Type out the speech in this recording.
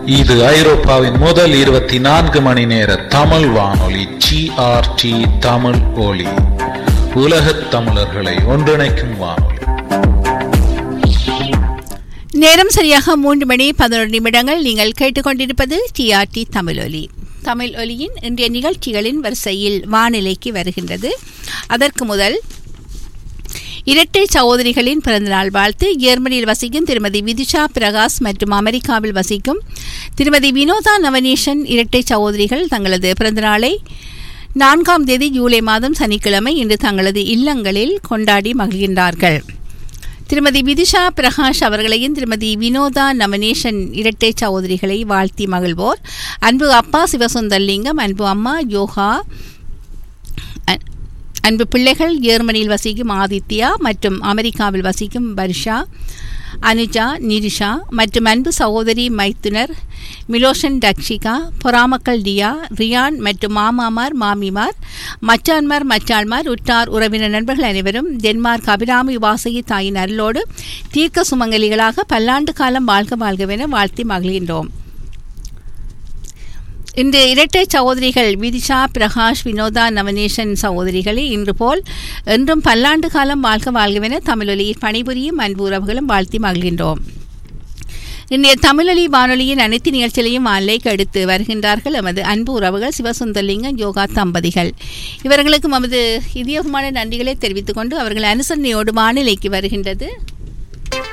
இது ஐரோப்பாவின் முதல் இருபத்தி நான்கு மணி நேர தமிழ் வானொலி ஜிஆர்டி தமிழ் ஒலி உலகத் தமிழர்களை ஒன்றிணைக்கும் வானொலி நேரம் சரியாக மூன்று மணி பதினொரு நிமிடங்கள் நீங்கள் கேட்டுக்கொண்டிருப்பது டிஆர்டி தமிழ் ஒலி தமிழ் ஒலியின் இன்றைய நிகழ்ச்சிகளின் வரிசையில் வானிலைக்கு வருகின்றது அதற்கு முதல் இரட்டை சகோதரிகளின் பிறந்தநாள் வாழ்த்து ஜெர்மனியில் வசிக்கும் திருமதி விதிஷா பிரகாஷ் மற்றும் அமெரிக்காவில் வசிக்கும் திருமதி வினோதா நவனேஷன் இரட்டை சகோதரிகள் தங்களது பிறந்தநாளை நான்காம் தேதி ஜூலை மாதம் சனிக்கிழமை இன்று தங்களது இல்லங்களில் கொண்டாடி மகிழ்கின்றார்கள் திருமதி விதிஷா பிரகாஷ் அவர்களையும் திருமதி வினோதா நவனேஷன் இரட்டை சகோதரிகளை வாழ்த்தி மகிழ்வோர் அன்பு அப்பா சிவசுந்தர்லிங்கம் அன்பு அம்மா யோகா அ- அன்பு பிள்ளைகள் ஜெர்மனியில் வசிக்கும் ஆதித்யா மற்றும் அமெரிக்காவில் வசிக்கும் வர்ஷா அனுஜா நிரிஷா மற்றும் அன்பு சகோதரி மைத்துனர் மிலோஷன் டக்ஷிகா பொறாமக்கள் டியா ரியான் மற்றும் மாமாமார் மாமிமார் மச்சான்மார் மச்சான்மார் உற்றார் உறவினர் நண்பர்கள் அனைவரும் டென்மார்க் அபிராமி வாசகி தாயின் அருளோடு தீர்க்க சுமங்கலிகளாக பல்லாண்டு காலம் வாழ்க வாழ்கவென வாழ்த்தி மகிழ்கின்றோம் இன்று இரட்டை சகோதரிகள் விதிஷா பிரகாஷ் வினோதா நவனேஷன் சகோதரிகளை இன்று போல் என்றும் பல்லாண்டு காலம் வாழ்க வாழ்கவென தமிழொலியில் பணிபுரியும் அன்பு உறவுகளும் வாழ்த்தி மகிழ்கின்றோம் இன்றைய தமிழொலி வானொலியின் அனைத்து நிகழ்ச்சிகளையும் வானிலைக்கு அடுத்து வருகின்றார்கள் எமது அன்பு உறவுகள் சிவசுந்தர்லிங்கம் யோகா தம்பதிகள் இவர்களுக்கு நமது இதயமான நன்றிகளை தெரிவித்துக் கொண்டு அவர்கள் அனுசரணையோடு வானிலைக்கு வருகின்றது